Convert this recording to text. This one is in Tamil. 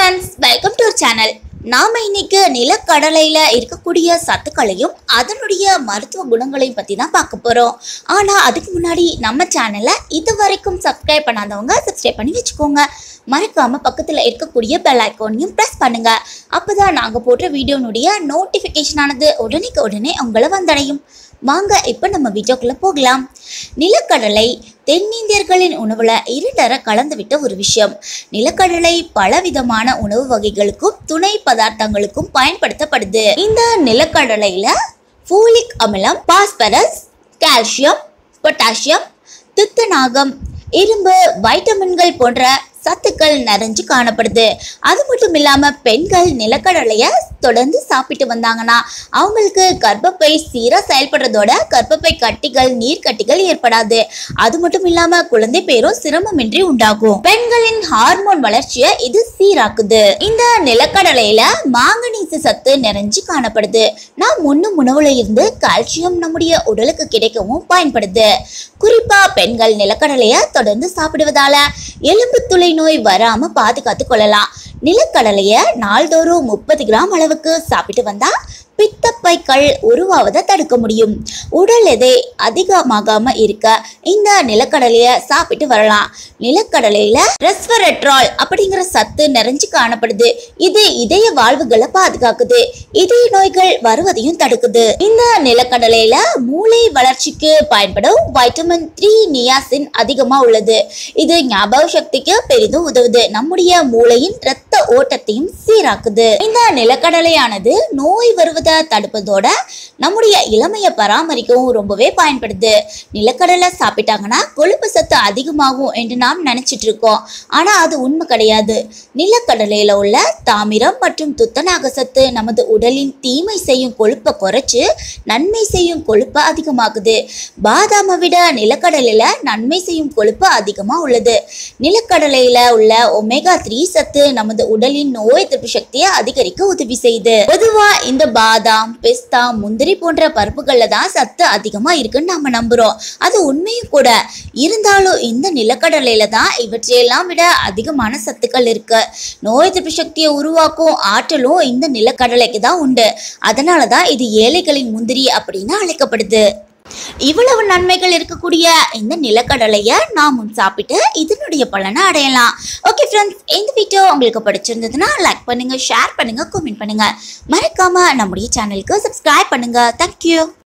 ஃப்ரெண்ட்ஸ் வெல்கம் டு சேனல் நாம இன்னைக்கு நிலக்கடலையில இருக்கக்கூடிய சத்துக்களையும் அதனுடைய மருத்துவ குணங்களையும் பத்தி தான் பார்க்க போறோம் ஆனா அதுக்கு முன்னாடி நம்ம சேனலை இது வரைக்கும் சப்ஸ்கிரைப் பண்ணாதவங்க சப்ஸ்கிரைப் பண்ணி வச்சுக்கோங்க மறக்காம பக்கத்துல இருக்கக்கூடிய பெல் ஐக்கானையும் ப்ரெஸ் பண்ணுங்க அப்பதான் நாங்க போடுற வீடியோனுடைய நோட்டிஃபிகேஷன் ஆனது உடனேக்கு உடனே உங்களை வந்தடையும் வாங்க இப்போ நம்ம வீடியோக்குள்ள போகலாம் நிலக்கடலை தென்னிந்தியர்களின் உணவுல இருண்டர கலந்துவிட்ட ஒரு விஷயம் நிலக்கடலை பலவிதமான உணவு வகைகளுக்கும் துணை பதார்த்தங்களுக்கும் பயன்படுத்தப்படுது இந்த நிலக்கடலையில ஃபோலிக் அமிலம் பாஸ்பரஸ் கால்சியம் பொட்டாசியம் துத்தநாகம் இரும்பு வைட்டமின்கள் போன்ற சத்துக்கள் நிறைஞ்சு காணப்படுது அது மட்டும் இல்லாம பெண்கள் நிலக்கடலைய தொடர்ந்து சாப்பிட்டு வந்தாங்கன்னா அவங்களுக்கு கர்ப்பப்பை சீரா செயல்படுறதோட கர்ப்பப்பை கட்டிகள் நீர் கட்டிகள் ஏற்படாது அது மட்டும் இல்லாம குழந்தை பேரும் சிரமமின்றி உண்டாகும் பெண்களின் ஹார்மோன் வளர்ச்சியை இது சீராக்குது இந்த நிலக்கடலையில மாங்கனீசு சத்து நிறைஞ்சு காணப்படுது நாம் உண்ணும் உணவுல இருந்து கால்சியம் நம்முடைய உடலுக்கு கிடைக்கவும் பயன்படுது குறிப்பா பெண்கள் நிலக்கடலைய தொடர்ந்து சாப்பிடுவதால எலும்பு துளை நோய் வராம பாதுகாத்து கொள்ளலாம் நிலக்கடலைய நாள்தோறும் முப்பது கிராம் அளவுக்கு சாப்பிட்டு வந்தா பித்தப்பைகள் உருவாவதை தடுக்க முடியும் உடல் எடை அதிகமாகாம இருக்க இந்த நிலக்கடலைய சாப்பிட்டு வரலாம் நிலக்கடலையில ரெஸ்வரெட்ரால் அப்படிங்கிற சத்து நிறைஞ்சு காணப்படுது இது இதய வாழ்வுகளை பாதுகாக்குது இதய நோய்கள் வருவதையும் தடுக்குது இந்த நிலக்கடலையில மூளை வளர்ச்சிக்கு பயன்படும் வைட்டமின் த்ரீ நியாசின் அதிகமா உள்ளது இது ஞாபக சக்திக்கு பெரிதும் உதவுது நம்முடைய மூளையின் இரத்த ஓட்டத்தையும் சீராக்குது இந்த நிலக்கடலையானது நோய் வருவதை தடுப்பதோட நம்முடைய இளமையை பராமரிக்கவும் ரொம்பவே பயன்படுது நிலக்கடலை சாப்பிட்டாங்கன்னா கொழுப்பு சத்து அதிகமாகும் என்று நாம் நினைச்சிட்டு இருக்கோம் ஆனா அது உண்மை கிடையாது நிலக்கடலையில உள்ள தாமிரம் மற்றும் துத்தநாக சத்து நமது உடலின் தீமை செய்யும் கொழுப்பை குறைச்சு நன்மை செய்யும் கொழுப்பை அதிகமாக்குது பாதாமை விட நிலக்கடலையில நன்மை செய்யும் கொழுப்பு அதிகமா உள்ளது நிலக்கடலையில உள்ள ஒமேகா த்ரீ சத்து நமது உடலின் நோய் எதிர்ப்பு சக்தியை அதிகரிக்க உதவி செய்யுது பொதுவா இந்த பாதாம் பிஸ்தா முந்திரி போன்ற பருப்புகள்ல தான் சத்து அதிகமா இருக்குன்னு நம்ம நம்புறோம் அது உண்மையும் கூட இருந்தாலும் இந்த நிலக்கடலையில தான் இவற்றையெல்லாம் விட அதிகமான சத்துக்கள் இருக்கு நோய் எதிர்ப்பு சக்தியை உருவாக்கும் ஆற்றலும் இந்த நிலக்கடலைக்கு தான் உண்டு அதனால தான் இது ஏழைகளின் முந்திரி அப்படின்னு அழைக்கப்படுது இவ்வளவு நன்மைகள் இருக்கக்கூடிய இந்த நிலக்கடலையை நாமும் சாப்பிட்டு இதனுடைய பலனை அடையலாம் ஓகே ஃப்ரெண்ட்ஸ் இந்த வீடியோ உங்களுக்கு பிடிச்சிருந்ததுன்னா லைக் பண்ணுங்க ஷேர் பண்ணுங்க கமெண்ட் பண்ணுங்க மறக்காம நம்முடைய சேனலுக்கு சப்ஸ்கிரைப் பண்ணுங்க தேங்க்யூ